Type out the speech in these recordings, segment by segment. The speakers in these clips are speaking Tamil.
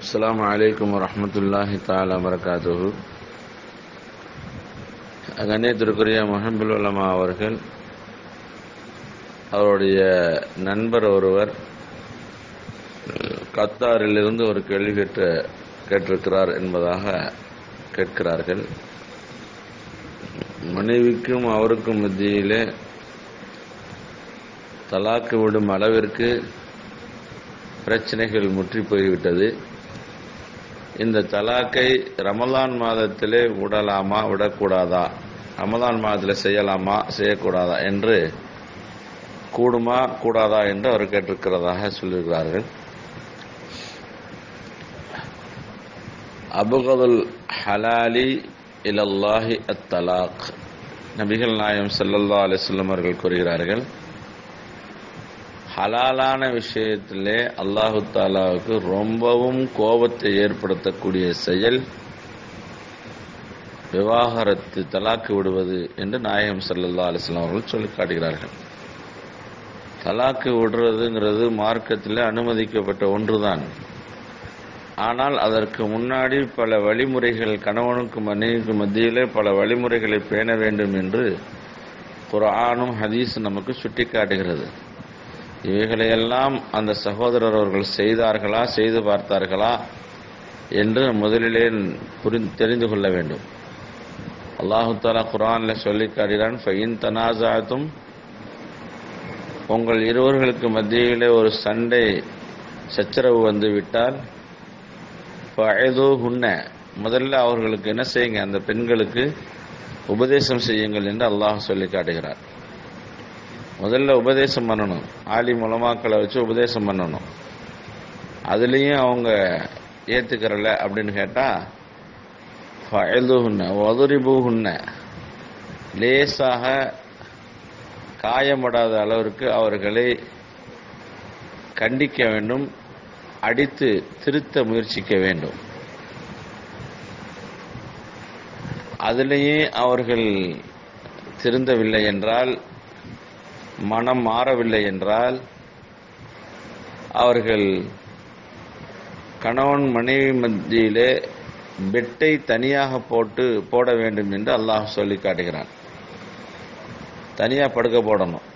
அஸ்ஸலாமு அலைக்கும் வரஹ்மத்துல்லாஹி தாலா வரகாத்துஹு கண்ணியத்திற்குரிய முஹம்புல் உலமா அவர்கள் அவருடைய நண்பர் ஒருவர் கத்தாரிலிருந்து ஒரு கேள்வி கேட்ட கேட்டிருக்கிறார் என்பதாக கேட்கிறார்கள் மனைவிக்கும் அவருக்கும் மத்தியிலே தலாக்கு விடும் அளவிற்கு பிரச்சனைகள் முற்றி போய்விட்டது இந்த தலாக்கை ரமலான் மாதத்திலே விடலாமா விடக்கூடாதா ரமலான் மாதத்தில் செய்யலாமா செய்யக்கூடாதா என்று கூடுமா கூடாதா என்று அவர் கேட்டிருக்கிறதாக சொல்லியிருக்கிறார்கள் அபுகதுல் ஹலாலி இலல்லாஹி அத் தலாக் நபிகள் நாயம் சல்லல்லா அலிஸ்லம் அவர்கள் கூறுகிறார்கள் ஹலாலான விஷயத்திலே அல்லாஹு தாலாவுக்கு ரொம்பவும் கோபத்தை ஏற்படுத்தக்கூடிய செயல் விவாகரத்து தலாக்கு விடுவது என்று நாயகம் சல்லல்லா அலிஸ்லாம் அவர்கள் சொல்லி காட்டுகிறார்கள் தலாக்கு விடுறதுங்கிறது மார்க்கத்தில் அனுமதிக்கப்பட்ட ஒன்றுதான் ஆனால் அதற்கு முன்னாடி பல வழிமுறைகள் கணவனுக்கு மனைவிக்கு மத்தியிலே பல வழிமுறைகளை பேண வேண்டும் என்று குரானும் ஹதீஸ் நமக்கு சுட்டி காட்டுகிறது இவைகளையெல்லாம் அந்த சகோதரர் அவர்கள் செய்தார்களா செய்து பார்த்தார்களா என்று முதலிலே புரி தெரிந்து கொள்ள வேண்டும் அல்லாஹு தாலா குரான்ல சொல்லி காட்டுகிறான் ஃபைன் தனாசாத்தும் உங்கள் இருவர்களுக்கு மத்தியிலே ஒரு சண்டை சச்சரவு வந்து விட்டால் வயதோ உன்ன முதல்ல அவர்களுக்கு என்ன செய்யுங்க அந்த பெண்களுக்கு உபதேசம் செய்யுங்கள் என்று அல்லாஹ் சொல்லி காட்டுகிறார் முதல்ல உபதேசம் பண்ணணும் ஆலி மூலமாக்களை வச்சு உபதேசம் பண்ணணும் அதுலேயும் அவங்க ஏற்றுக்கிறல அப்படின்னு கேட்டால் ஃபயதுஹுன்ன ஒதுரிபுஹுன்ன லேசாக காயப்படாத அளவிற்கு அவர்களை கண்டிக்க வேண்டும் அடித்து திருத்த முயற்சிக்க வேண்டும் அதிலேயே அவர்கள் திருந்தவில்லை என்றால் மனம் மாறவில்லை என்றால் அவர்கள் கணவன் மனைவி மத்தியிலே பெட்டை தனியாக போட்டு போட வேண்டும் என்று அல்லாஹ் சொல்லி காட்டுகிறான் தனியாக படுக்க போடணும்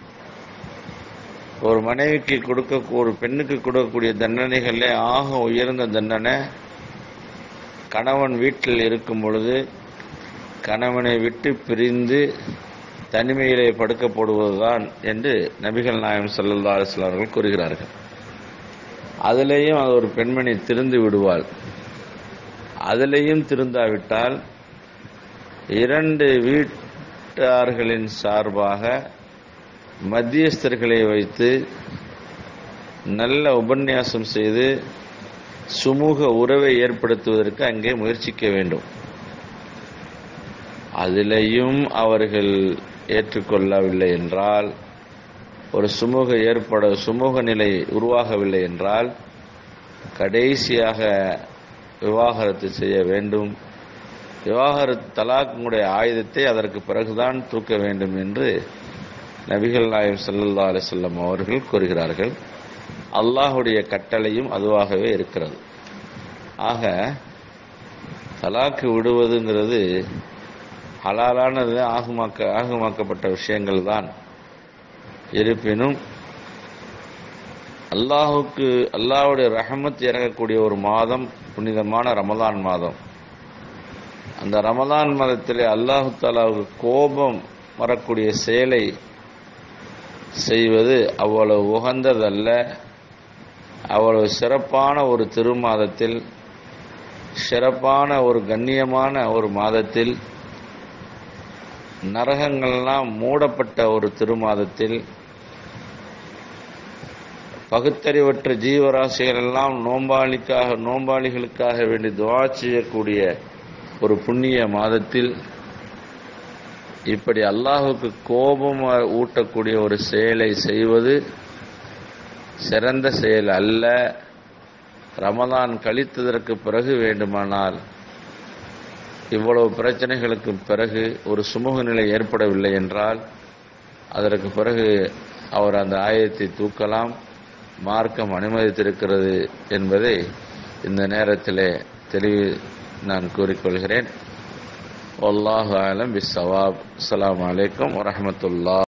ஒரு மனைவிக்கு கொடுக்க ஒரு பெண்ணுக்கு கொடுக்கக்கூடிய தண்டனைகளே ஆக உயர்ந்த தண்டனை கணவன் வீட்டில் இருக்கும் பொழுது கணவனை விட்டு பிரிந்து தனிமையிலே படுக்க போடுவதுதான் என்று நபிகள் நாயம் சல்லல்லா அலிஸ்லாம் அவர்கள் கூறுகிறார்கள் அதிலேயும் அது ஒரு பெண்மணி திருந்து விடுவாள் அதிலேயும் திருந்தாவிட்டால் இரண்டு வீட்டார்களின் சார்பாக மத்தியஸ்தர்களை வைத்து நல்ல உபன்யாசம் செய்து சுமூக உறவை ஏற்படுத்துவதற்கு அங்கே முயற்சிக்க வேண்டும் அதிலையும் அவர்கள் ஏற்றுக்கொள்ளவில்லை என்றால் ஒரு சுமூக ஏற்பட சுமூக நிலை உருவாகவில்லை என்றால் கடைசியாக விவாகரத்து செய்ய வேண்டும் விவாகரத்து தலாக்குடைய ஆயுதத்தை அதற்கு பிறகுதான் தூக்க வேண்டும் என்று நபிகள் நாயம் சல்லல்லா அலிசல்லம் அவர்கள் கூறுகிறார்கள் அல்லாஹுடைய கட்டளையும் அதுவாகவே இருக்கிறது ஆக தலாக்கு விடுவதுங்கிறது ஹலாலானது ஆகுமாக்க ஆகுமாக்கப்பட்ட விஷயங்கள் தான் இருப்பினும் அல்லாஹுக்கு அல்லாஹுடைய ரஹமத் இறங்கக்கூடிய ஒரு மாதம் புனிதமான ரமலான் மாதம் அந்த ரமலான் மாதத்திலே அல்லாஹு தாலாவுக்கு கோபம் வரக்கூடிய செயலை செய்வது அவ்வளவு உகந்ததல்ல அவ்வளவு சிறப்பான ஒரு திருமாதத்தில் சிறப்பான ஒரு கண்ணியமான ஒரு மாதத்தில் நரகங்கள்லாம் மூடப்பட்ட ஒரு திருமாதத்தில் பகுத்தறிவற்ற ஜீவராசிகள் எல்லாம் நோம்பாளிக்காக நோம்பாளிகளுக்காக வேண்டி துவா செய்யக்கூடிய ஒரு புண்ணிய மாதத்தில் இப்படி அல்லாஹுக்கு கோபம் ஊட்டக்கூடிய ஒரு செயலை செய்வது சிறந்த செயல் அல்ல ரமதான் கழித்ததற்கு பிறகு வேண்டுமானால் இவ்வளவு பிரச்சனைகளுக்கு பிறகு ஒரு சுமூக நிலை ஏற்படவில்லை என்றால் அதற்கு பிறகு அவர் அந்த ஆயத்தை தூக்கலாம் மார்க்கம் அனுமதித்திருக்கிறது என்பதை இந்த நேரத்திலே தெளிவு நான் கூறிக்கொள்கிறேன் والله أعلم بالصواب السلام عليكم ورحمة الله